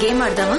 game ఆడదామా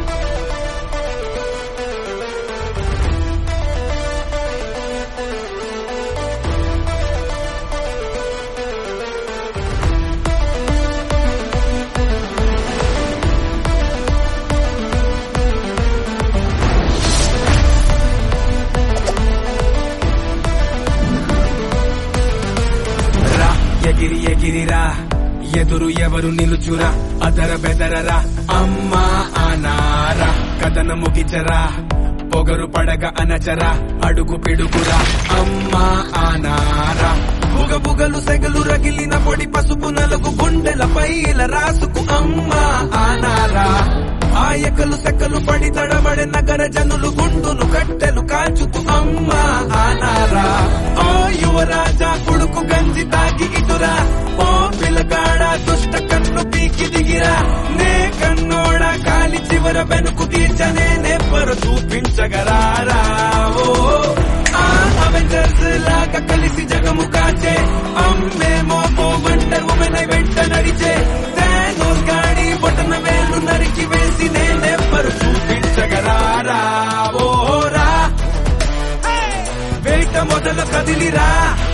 రా ఎగిరి ఎగిరిరా ఎదురు ఎవరు నిలుచురా అదర బెదరరా అమ్మా అనారా కథన ముగిచరా పొగరు పడగ అనచరా అడుగు పిడుగురా అమ్మా అనారా బుగ బుగలు సెగలు రగిలిన పొడి పసుపు నలుగు గుండెలపై ఇలా రాసుకు అమ్మా అనారా ఆయకలు సెక్కలు పడి తడబడే నగర జనులు గుండును కట్టెలు కాల్చుతూ అమ్మా అనారా ఓ యువరాజా కొడుకు గంజి తాగి ఇటురా ఓ పిల్లగాడ దుష్ట కన్ను పీకి దిగిరా నే కన్నోడ కాలి చివర వెనుకు తీర్చనే నెప్పరు చూపించగరారా ఓ ఆ అవెంజర్స్ లాగా కలిసి జగము కాచే అమ్మేమో ఓ వండర్ ఉమెన్ వెంట నడిచే థానోస్ గాడి బొటన వేలు నరికి వేసి నేనెవ్వరు చూపించగరారా ఓరా వేట మొదల కదిలిరా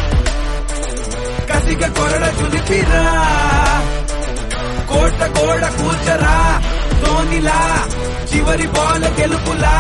కసిగ కొరడ చులిపిరా కోట కోడ కూర్చరా ధోనిలా చివరి బాల గెలుపులా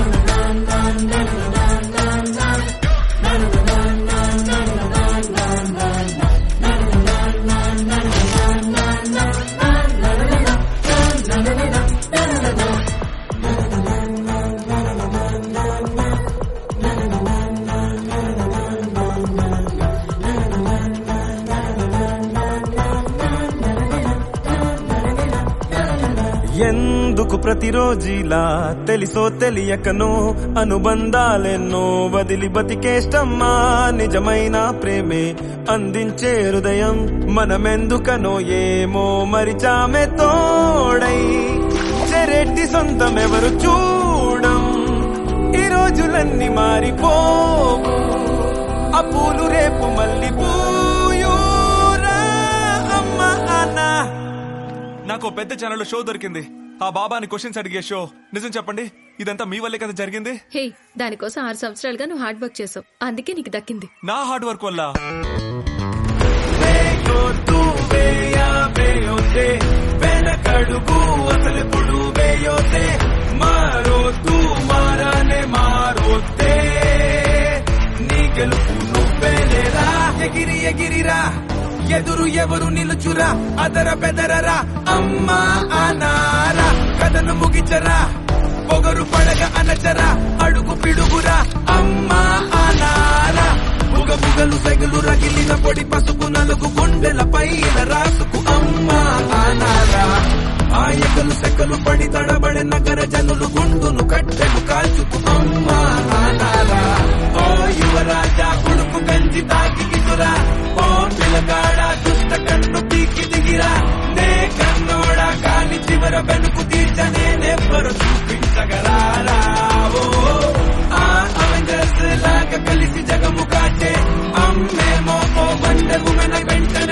ఎందుకు ప్రతిరోజిలా తెలిసో తెలియకనో అనుబంధాలెన్నో వదిలి బతికేష్టమ్మా నిజమైన ప్రేమే అందించే హృదయం మనమెందుకనో ఏమో మరిచామె తోడై చెరెట్టి సొంతం ఎవరు చూడం ఈ రోజులన్నీ మారిపోవు ఆ పూలు రేపు మళ్ళీ పూయూరా అమ్మ అన్నా నాకు ఓ పెద్ద ఛానల్లో షో దొరికింది ఆ బాబాని క్వశ్చన్స్ అడిగే షో నిజం చెప్పండి ఇదంతా మీ వల్లే కదా జరిగింది హే దానికోసం ఆరు సంవత్సరాలుగా నువ్వు హార్డ్ వర్క్ చేసావు అందుకే నీకు దక్కింది నా హార్డ్ వర్క్ వల్ల వేయో తూ వేయా వేయోతే వెనకడుగు అసలెప్పుడు వేయోతే మారో తూ మారానే మారోతే నీ గెలుపు నువ్వేలేరా ఎగిరి ఎగిరిరా ఎదురు ఎవరు నిలుచురా అదర బెదరరా అమ్మా అనారా కథను ముగిచరా పొగరు పడగ అనచరా అడుగు పిడుగురా అమ్మా అనారా బుగ బుగలు సెగలు రగిలిన పొడి పసుపు నలుగు గుండెలపై రాసుకు అమ్మా అనారా ఆయకలు సెక్కలు పడి తడబడే నగర జనులు గుండును కట్టెలు కాల్చుకు అమ్మా అనారా ఓ యువరాజా కొడుకు గంజి తాగి ఇటురా ఓ పిల్లగాడ దుష్ట కన్ను పీకి దిగిరా నే కన్నోడ కాలి చివర వెనుకు తీర్చనే నెవ్వరు చూపించగరారా ఓ ఆ అవెంజర్స్ లాగా కలిసి జగము కాచే అమ్మేమో ఓ వండర్ ఉమెన్ వెంట